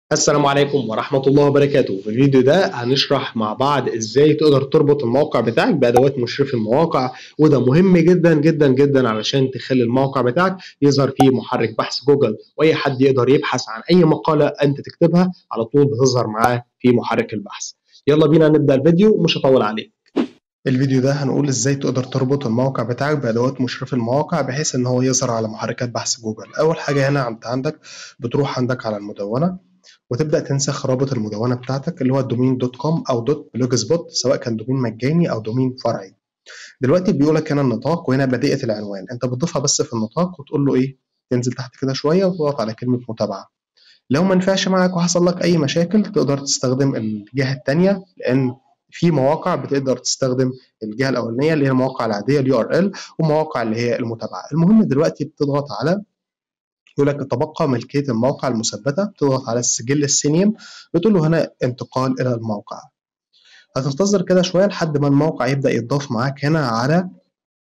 السلام عليكم ورحمة الله وبركاته في الفيديو ده هنشرح مع بعض ازاي تقدر تربط الموقع بتاعك بأدوات مشرف المواقع وده مهم جدا جدا جدا علشان تخلي الموقع بتاعك يظهر فيه محرك بحث جوجل واي حد يقدر يبحث عن اي مقالة انت تكتبها على طول بتظهر معاه في محرك البحث يلا بينا نبدأ الفيديو مش هطول عليك الفيديو ده هنقول ازاي تقدر تربط الموقع بتاعك بادوات مشرف المواقع بحيث ان هو يظهر على محركات بحث جوجل اول حاجه هنا انت عندك بتروح عندك على المدونه وتبدا تنسخ رابط المدونه بتاعتك اللي هو الدومين دوت كوم او دوت بلوج سبوت سواء كان دومين مجاني او دومين فرعي دلوقتي بيقول لك هنا النطاق وهنا بديهه العنوان انت بتضيفها بس في النطاق وتقول له ايه تنزل تحت كده شويه وتضغط على كلمه متابعه لو ما نفعش معاك وحصل لك اي مشاكل تقدر تستخدم الجهه الثانيه لان في مواقع بتقدر تستخدم الجهه الاولانيه اللي هي المواقع العاديه اليو ار ال ومواقع اللي هي المتابعه المهم دلوقتي بتضغط على يقول لك تبقى ملكيه الموقع المثبته بتضغط على السجل السينيوم بتقول له هنا انتقال الى الموقع هتنتظر كده شويه لحد ما الموقع يبدا يتضاف معاك هنا على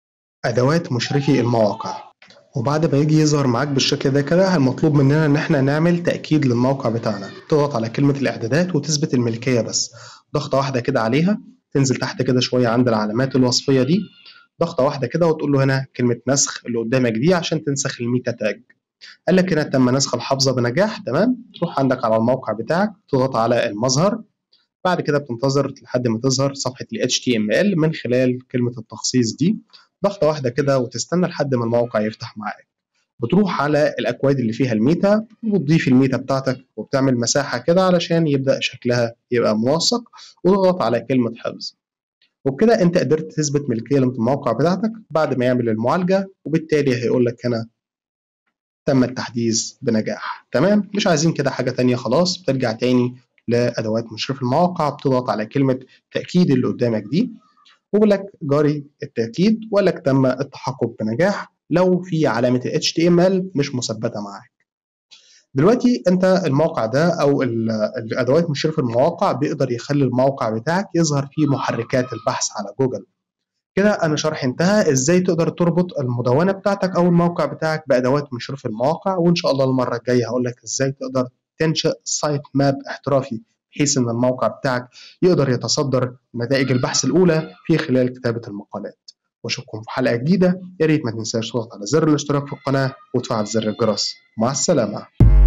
ادوات مشرفي المواقع وبعد ما يجي يظهر معاك بالشكل ده كده المطلوب مننا ان احنا نعمل تاكيد للموقع بتاعنا تضغط على كلمه الاعدادات وتثبت الملكيه بس ضغطه واحده كده عليها تنزل تحت كده شويه عند العلامات الوصفيه دي ضغطه واحده كده وتقول له هنا كلمه نسخ اللي قدامك دي عشان تنسخ الميتا تاج قال لك هنا تم نسخ الحافظه بنجاح تمام تروح عندك على الموقع بتاعك تضغط على المظهر بعد كده بتنتظر لحد ما تظهر صفحه ال HTML من خلال كلمه التخصيص دي ضغطه واحده كده وتستنى لحد ما الموقع يفتح معاك بتروح على الاكواد اللي فيها الميتا وتضيف الميتا بتاعتك وبتعمل مساحه كده علشان يبدا شكلها يبقى منسق وتضغط على كلمه حفظ وبكده انت قدرت تثبت ملكيه للموقع بتاعتك بعد ما يعمل المعالجه وبالتالي هيقول لك هنا تم التحديث بنجاح تمام مش عايزين كده حاجه تانية خلاص بترجع تاني لادوات مشرف المواقع بتضغط على كلمه تاكيد اللي قدامك دي ويقول لك جاري التاكيد وقال لك تم التحقق بنجاح لو في علامه ال HTML مش مثبته معاك دلوقتي انت الموقع ده او الادوات مشرف المواقع بيقدر يخلي الموقع بتاعك يظهر فيه محركات البحث على جوجل كده انا شرحي انتهى ازاي تقدر تربط المدونه بتاعتك او الموقع بتاعك بادوات مشرف المواقع وان شاء الله المره الجايه هقول لك ازاي تقدر تنشئ سايت ماب احترافي بحيث ان الموقع بتاعك يقدر يتصدر نتائج البحث الاولى في خلال كتابه المقالات واشوفكم في حلقه جديده يا ريت ما تنساش تضغط على زر الاشتراك في القناه وتفعل زر الجرس مع السلامه